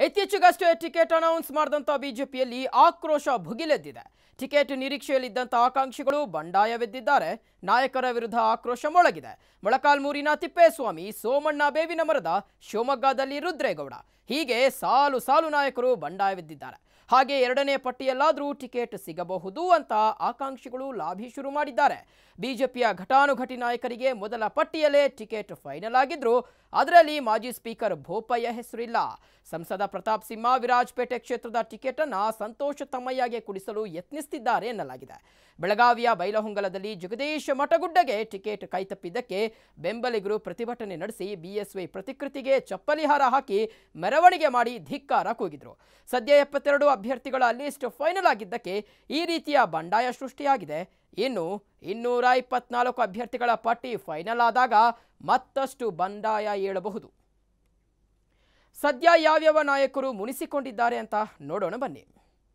ಇತ್ತೀಚೆಗಷ್ಟೇ ticket announce ಮಾಡಿದಂಥ ಬಿಜೆಪಿಯಲ್ಲಿ ಆಕ್ರೋಶ ಭುಗಿಲೆದ್ದಿದೆ ಟಿಕೆಟ್ ನಿರೀಕ್ಷೆಯಲ್ಲಿದ್ದಂಥ ಆಕಾಂಕ್ಷಿಗಳು ಬಂಡಾಯವೆದ್ದಿದ್ದಾರೆ ನಾಯಕರ ವಿರುದ್ಧ ಆಕ್ರೋಶ ಮೊಳಗಿದೆ ಮೊಳಕಾಲ್ಮೂರಿನ ತಿಪ್ಪೇಸ್ವಾಮಿ ಸೋಮಣ್ಣ ಬೇವಿನ ಮರದ ಶಿವಮೊಗ್ಗದಲ್ಲಿ ರುದ್ರೇಗೌಡ ಹೀಗೆ ಸಾಲು ಸಾಲು ನಾಯಕರು ಬಂಡಾಯವೆದ್ದಿದ್ದಾರೆ ಹಾಗೆ ಎರಡನೇ ಪಟ್ಟಿಯಲ್ಲಾದರೂ ಟಿಕೆಟ್ ಸಿಗಬಹುದು ಅಂತ ಆಕಾಂಕ್ಷಿಗಳು ಲಾಭಿ ಶುರು ಮಾಡಿದ್ದಾರೆ ಬಿಜೆಪಿಯ ಘಟಾನುಘಟಿ ನಾಯಕರಿಗೆ ಮೊದಲ ಪಟ್ಟಿಯಲ್ಲೇ ಟಿಕೆಟ್ ಫೈನಲ್ ಆಗಿದ್ರು ಅದರಲ್ಲಿ ಮಾಜಿ ಸ್ಪೀಕರ್ ಬೋಪಯ್ಯ ಹೆಸರಿಲ್ಲ ಸಂಸದ ಪ್ರತಾಪ್ ಸಿಂಹ ವಿರಾಜಪೇಟೆ ಕ್ಷೇತ್ರದ ಟಿಕೆಟ್ ಅನ್ನ ಸಂತೋಷ ತಮ್ಮಯ್ಯಗೆ ಕುಡಿಸಲು ಯತ್ನಿಸುತ್ತಿದ್ದಾರೆ ಎನ್ನಲಾಗಿದೆ ಬೆಳಗಾವಿಯ ಬೈಲಹೊಂಗಲದಲ್ಲಿ ಜಗದೀಶ್ ಮಠಗುಡ್ಡಗೆ ಟಿಕೆಟ್ ಕೈತಪ್ಪಿದ್ದಕ್ಕೆ ಬೆಂಬಲಿಗರು ಪ್ರತಿಭಟನೆ ನಡೆಸಿ ಬಿಎಸ್ವೈ ಪ್ರತಿಕೃತಿಗೆ ಚಪ್ಪಲಿ ಹಾರ ಹಾಕಿ ಮೆರವಣಿಗೆ ಮಾಡಿ ಧಿಕ್ಕಾರ ಕೂಗಿದ್ರು ಸದ್ಯ ಎಪ್ಪತ್ತೆರಡು ಅಭ್ಯರ್ಥಿಗಳ ಲಿಸ್ಟ್ ಫೈನಲ್ ಆಗಿದ್ದಕ್ಕೆ ಈ ರೀತಿಯ ಬಂಡಾಯ ಸೃಷ್ಟಿಯಾಗಿದೆ ಇನ್ನು ಇನ್ನೂರ ಇಪ್ಪತ್ನಾಲ್ಕು ಅಭ್ಯರ್ಥಿಗಳ ಪಟ್ಟಿ ಫೈನಲ್ ಆದಾಗ ಮತ್ತಷ್ಟು ಬಂಡಾಯ ಏಳಬಹುದು ಸದ್ಯ ಯಾವ್ಯಾವ ನಾಯಕರು ಮುನಿಸಿಕೊಂಡಿದ್ದಾರೆ ಅಂತ ನೋಡೋಣ ಬನ್ನಿ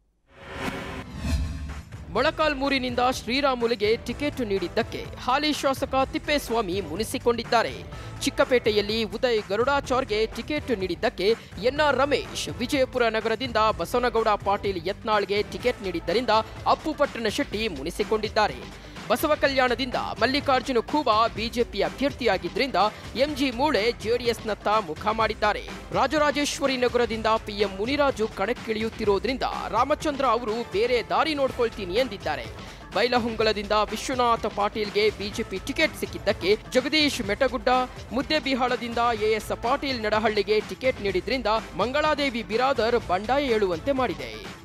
ಮೊಳಕಾಲ್ಮೂರಿನಿಂದ ಶ್ರೀರಾಮುಲುಗೆ ಟಿಕೆಟ್ ನೀಡಿದ್ದಕ್ಕೆ ಹಾಲಿ ಶಾಸಕ ತಿಪ್ಪೇಸ್ವಾಮಿ ಮುನಿಸಿಕೊಂಡಿದ್ದಾರೆ ಚಿಕ್ಕಪೇಟೆಯಲ್ಲಿ ಉದಯ್ ಗರುಡಾಚಾರ್ಗೆ ಟಿಕೆಟ್ ನೀಡಿದ್ದಕ್ಕೆ ಎನ್ಆರ್ ರಮೇಶ್ ವಿಜಯಪುರ ನಗರದಿಂದ ಬಸವನಗೌಡ ಪಾಟೀಲ್ ಯತ್ನಾಳ್ಗೆ ಟಿಕೆಟ್ ನೀಡಿದ್ದರಿಂದ ಅಪ್ಪುಪಟ್ಟಣ ಶೆಟ್ಟಿ ಮುನಿಸಿಕೊಂಡಿದ್ದಾರೆ ಬಸವ ಕಲ್ಯಾಣದಿಂದ ಮಲ್ಲಿಕಾರ್ಜುನ ಖೂಬಾ ಬಿಜೆಪಿ ಅಭ್ಯರ್ಥಿಯಾಗಿದ್ದರಿಂದ ಎಂಜಿ ಮೂಳೆ ಜೆಡಿಎಸ್ನತ್ತ ಮುಖ ಮಾಡಿದ್ದಾರೆ ರಾಜರಾಜೇಶ್ವರಿ ನಗರದಿಂದ ಪಿಎಂ ಮುನಿರಾಜು ಕಣಕ್ಕಿಳಿಯುತ್ತಿರೋದ್ರಿಂದ ರಾಮಚಂದ್ರ ಅವರು ಬೇರೆ ದಾರಿ ನೋಡ್ಕೊಳ್ತೀನಿ ಎಂದಿದ್ದಾರೆ ಬೈಲಹೊಂಗಲದಿಂದ ವಿಶ್ವನಾಥ ಪಾಟೀಲ್ಗೆ ಬಿಜೆಪಿ ಟಿಕೆಟ್ ಸಿಕ್ಕಿದ್ದಕ್ಕೆ ಜಗದೀಶ್ ಮೆಟಗುಡ್ಡ ಮುದ್ದೆಬಿಹಾಳದಿಂದ ಎಎಸ್ ಪಾಟೀಲ್ ನಡಹಳ್ಳಿಗೆ ಟಿಕೆಟ್ ನೀಡಿದ್ರಿಂದ ಮಂಗಳಾದೇವಿ ಬಿರಾದರ್ ಬಂಡಾಯ ಏಳುವಂತೆ ಮಾಡಿದೆ